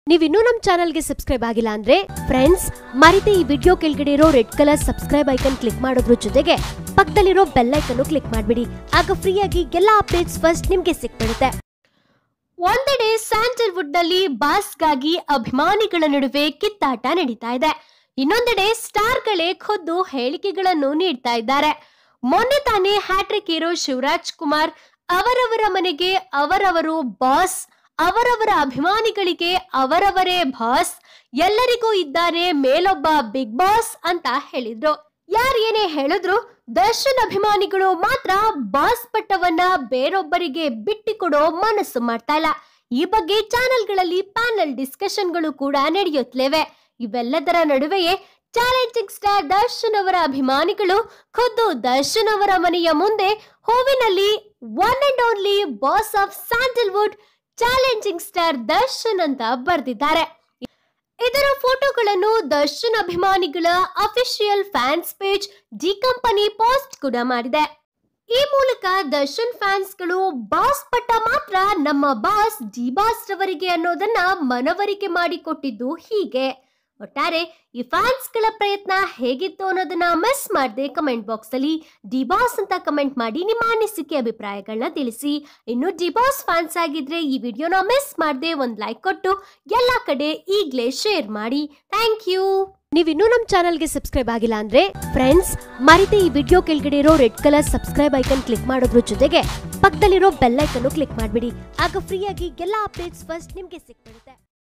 ನೀವಿನ್ನೂ ನಮ್ಮ ಚಾನಲ್ಗೆ ಸಬ್ಸ್ಕ್ರೈಬ್ ಆಗಿಲ್ಲ ಅಂದ್ರೆ ಫ್ರೆಂಡ್ಸ್ ಮರಿತೆ ಈ ವಿಡಿಯೋ ಕೆಳಗಡೆ ಇರೋ red colour subscribe icon click ಮಾಡೋದ್ರ ಜೊತೆಗೆ ಪಕ್ಕದಲ್ಲಿರೋ ಬೆಲ್ ಐಕನ್ ಕ್ಲಿಕ್ ಮಾಡ್ಬಿಡಿ ಆಗ ಫ್ರೀಯಾಗಿ ಎಲ್ಲಾ ಅಪ್ಡೇಟ್ಸ್ ಫಸ್ಟ್ ನಿಮ್ಗೆ ಸಿಕ್ಬಿಡುತ್ತೆ ಒಂದೆಡೆ ಸ್ಯಾಂಡಲ್ವುಡ್ ನಲ್ಲಿ ಬಾಸ್ಗಾಗಿ ಅಭಿಮಾನಿಗಳ ನಡುವೆ ಕಿತ್ತಾಟ ನಡೀತಾ ಇದೆ ಇನ್ನೊಂದೆಡೆ ಸ್ಟಾರ್ಗಳೇ ಖುದ್ದು ಹೇಳಿಕೆಗಳನ್ನು ನೀಡ್ತಾ ಇದ್ದಾರೆ ಮೊನ್ನೆ ತಾನೇ ಹ್ಯಾಟ್ರಿಕ್ ಹೀರೋ ಶಿವರಾಜ್ ಕುಮಾರ್ ಅವರವರ ಮನೆಗೆ ಅವರವರು ಬಾಸ್ ಅವರವರ ಅಭಿಮಾನಿಗಳಿಗೆ ಅವರವರೇ ಬಾಸ್ ಎಲ್ಲರಿಗೂ ಇದ್ದಾನೆ ಮೇಲೊಬ್ಬ ಬಿಗ್ ಬಾಸ್ ಅಂತ ಹೇಳಿದ್ರು ಯಾರ್ ಏನೇ ಹೇಳಿದ್ರು ದರ್ಶನ್ ಅಭಿಮಾನಿಗಳು ಮಾತ್ರ ಬಾಸ್ ಪಟ್ಟವನ್ನ ಬೇರೊಬ್ಬರಿಗೆ ಬಿಟ್ಟಿಕೊಡೋ ಮನಸ್ಸು ಮಾಡ್ತಾ ಇಲ್ಲ ಈ ಬಗ್ಗೆ ಚಾನೆಲ್ಗಳಲ್ಲಿ ಪ್ಯಾನಲ್ ಡಿಸ್ಕಷನ್ಗಳು ಕೂಡ ನಡೆಯುತ್ತಲಿವೆ ಇವೆಲ್ಲದರ ನಡುವೆಯೇ ಚಾಲೆಂಜಿಂಗ್ ಸ್ಟಾರ್ ದರ್ಶನ್ ಅವರ ಅಭಿಮಾನಿಗಳು ಖುದ್ದು ದರ್ಶನ್ ಅವರ ಮನೆಯ ಮುಂದೆ ಹೂವಿನಲ್ಲಿ one and only boss of Sandalwood challenging star Darshan ಅಂತ ಬರೆದಿದ್ದಾರೆ ಇದರ ಫೋಟೋಗಳನ್ನು ದರ್ಶನ್ ಅಭಿಮಾನಿಗಳ official fans page D company post ಕೂಡ ಮಾಡಿದೆ ಈ ಮೂಲಕ ದರ್ಶನ್ ಫ್ಯಾನ್ಸ್ಗಳು ಬಾಸ್ ಪಟ್ಟ ಮಾತ್ರ ನಮ್ಮ ಬಾಸ್ ಡಿ ಬಾಸ್ ರವರಿಗೆ ಅನ್ನೋದನ್ನ ಮನವರಿಕೆ ಮಾಡಿಕೊಟ್ಟಿದ್ದು ಹೀಗೆ ಒಟ್ಟಾರೆ ಈ ಫ್ಯಾನ್ಸ್ಗಳ ಪ್ರಯತ್ನ ಹೇಗಿತ್ತು ಅನ್ನೋದನ್ನ ಮಿಸ್ ಮಾಡದೆ ಕಮೆಂಟ್ ಬಾಕ್ಸ್ ಅಲ್ಲಿ ಡಿ ಬಾಸ್ ಅಂತ ಕಮೆಂಟ್ ಮಾಡಿ ನಿಮ್ಮ ಅನಿಸಿಕೆ ಅಭಿಪ್ರಾಯಗಳನ್ನ ತಿಳಿಸಿ ಇನ್ನು ಡಿ ಬಾಸ್ ಫ್ಯಾನ್ಸ್ ಆಗಿದ್ರೆ ಈ ವಿಡಿಯೋನ ಮಿಸ್ ಮಾಡದೆ ಒಂದು ಲೈಕ್ ಕೊಟ್ಟು ಎಲ್ಲ ಕಡೆ ಈಗಲೇ ಶೇರ್ ಮಾಡಿ ಥ್ಯಾಂಕ್ ಯು ನೀವಿನ್ನೂ ನಮ್ಮ ಚಾನಲ್ಗೆ ಸಬ್ಸ್ಕ್ರೈಬ್ ಆಗಿಲ್ಲ ಅಂದ್ರೆ ಫ್ರೆಂಡ್ಸ್ ಮರಿತೆ ಈ ವಿಡಿಯೋ ಕೆಳಗಡೆ ಇರೋ red colour subscribe icon click ಮಾಡೋದ್ರ ಜೊತೆಗೆ ಪಕ್ಕದಲ್ಲಿರೋ ಬೆಲ್ ಐಕನ್ ಕ್ಲಿಕ್ ಮಾಡ್ಬಿಡಿ ಆಗ ಫ್ರೀಯಾಗಿ ಎಲ್ಲ ಅಪ್ಡೇಟ್ಸ್ ಫಸ್ಟ್ ನಿಮ್ಗೆ ಸಿಕ್ಬಿಡುತ್ತೆ